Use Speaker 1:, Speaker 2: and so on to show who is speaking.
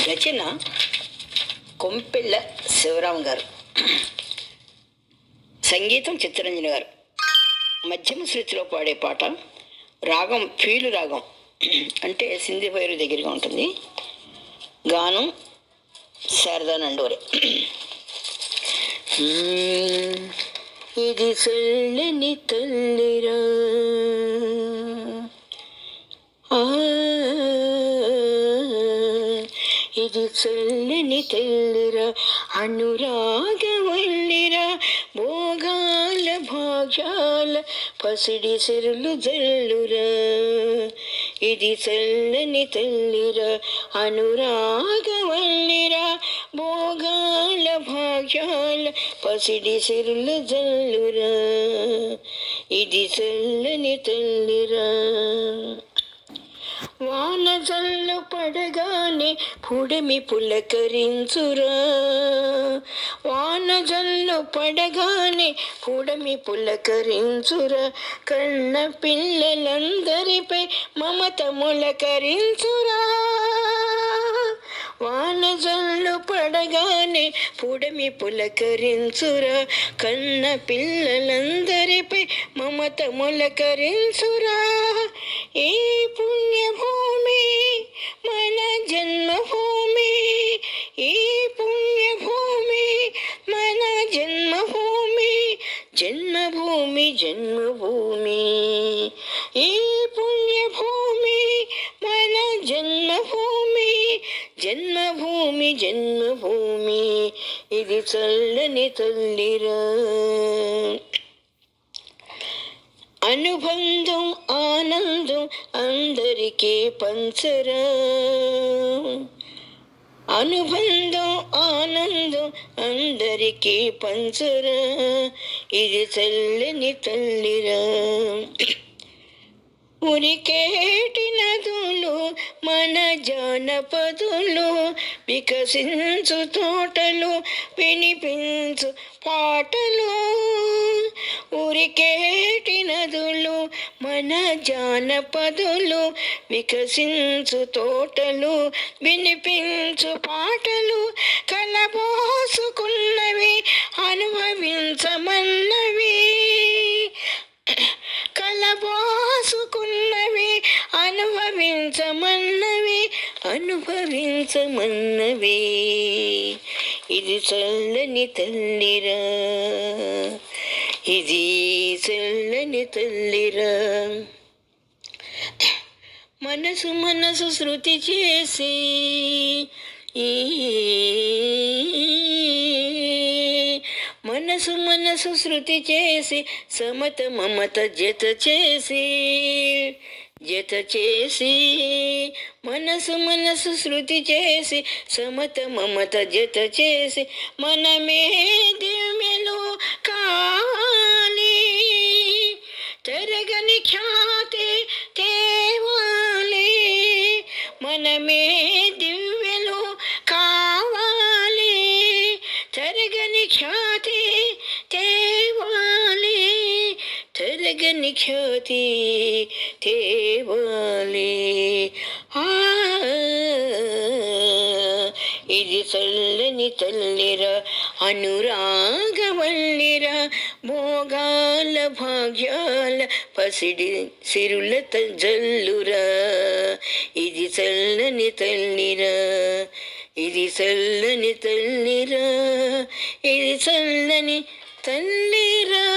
Speaker 1: రచన కొంపెళ్ళ శివరాం గారు సంగీతం చిత్తరంజన్ గారు మధ్యమ శృతిలో పాడే పాట రాగం ఫీలు రాగం అంటే సింధి పైరు దగ్గరగా ఉంటుంది గానం శారదా నండోరే మ్మ్. ఇది చల్లని తల్లిరా ఆ, ఇది చల్లని తెల్లిరా అనురాగవల్లిరా భోగాల భాగ్యాల పసిడి సిరులు జల్లురా ఇది చల్లని తల్లిరా అనురాగవల్లిరా భోగాల భాగ్యాల పసిడి సిరులు జల్లురా ఇది చల్లని తల్లిరా వాన జల్లు పడగానే పుడమి పులకరించురా వాన జల్లు పడగానే పుడమి పులకరించురా కన్న పిల్లలందరిపై మమత మొలకరించురా వాన జల్లు పడగానే పుడమి పులకరించురా కన్న పిల్లలందరిపై మమత మొలకరించురా ఈ పుణ్యభూమి మన జన్మభూమి ఈ పుణ్యభూమి మన జన్మభూమి జన్మభూమి జన్మభూమి ఈ పుణ్యభూమి మన జన్మభూమి జన్మభూమి జన్మభూమి ఇది చల్లని తల్లిరా అనుబంధం ఆనందం అందరికీ పంచరా అనుబంధం ఆనందం అందరికీ పంచరా ఇది చల్లని తల్లిరా ఉరికేటి నదులు మన జానపదులు వికసించు తోటలు వినిపించు పాటలు ఉరికేటి నదులు మన జానపదులు వికసించు తోటలు వినిపించు పాటలు కలబోసుకున్నవి అనుభవించమన్నవి కలబోసుకున్నవి అనుభవించమన్నవి అనుభవించమన్నవి ఇది చల్లని తల్లిరా ఇది చల్లని తల్లిరా మనసు మనసు శృతి చేసి ఈ మనసు మనసు శృతి చేసి సమత మమత జత చేసి జత చేసి మనసు మనసు శృతి చేసి సమత మమత జత చేసి మనమే దివ్యలు కావాలి తరగని ఖ్యాతి తేవాలి మనమే దివ్యలు కావాలి తరగని ఖ్యాతి తేవాలి తరగని ఖ్యాతి తేవాలి ఆ ఇది చల్లని తల్లిరా అనురాగవల్లిరా భోగాల భాగ్యాల పసిడి సిరుల త- జల్లురా ఇది చల్లని తల్లిరా ఇది చల్లని తల్లిరా ఇది చల్లని తల్లిరా